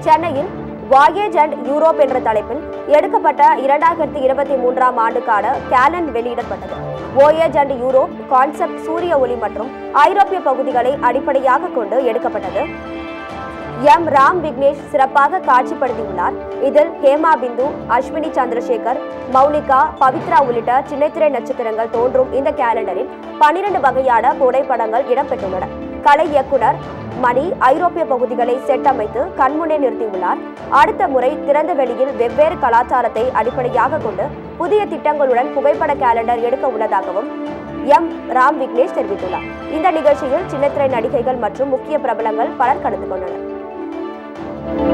சென்னையில் voyage and Europe என்ற தலைப்பில் எடுக்கப்பட்ட இரண்டாயிரத்தி இருபத்தி மூன்றாம் ஆண்டுக்கான கேலண்ட் வெளியிடப்பட்டது voyage அண்ட் யூரோப் கான்செப்ட் சூரிய ஒளி மற்றும் ஐரோப்பிய பகுதிகளை அடிப்படையாக கொண்டு எடுக்கப்பட்டது எம் ராம் விக்னேஷ் சிறப்பாக காட்சிப்படுத்தியுள்ளார் இதில் ஹேமா பிந்து அஸ்வினி சந்திரசேகர் மௌனிகா பவித்ரா உள்ளிட்ட சின்னத்திரை நட்சத்திரங்கள் தோன்றும் இந்த கேலண்டரில் பன்னிரண்டு வகையான புகைப்படங்கள் இடம்பெற்றுள்ளன கலை இயக்குனர் மணி ஐரோப்பிய பகுதிகளை செட் அமைத்து கண்முன்னே நிறுத்தியுள்ளார் அடுத்த முறை திறந்த வெளியில் வெவ்வேறு கலாச்சாரத்தை அடிப்படையாக கொண்டு புதிய திட்டங்களுடன் புகைப்பட கேலண்டர் எடுக்க உள்ளதாகவும் எம் ராம் விக்னேஷ் தெரிவித்துள்ளார் இந்த நிகழ்ச்சியில் சின்னத்திரை நடிகைகள் மற்றும் முக்கிய பிரபலங்கள் பலர் கலந்து கொண்டனர்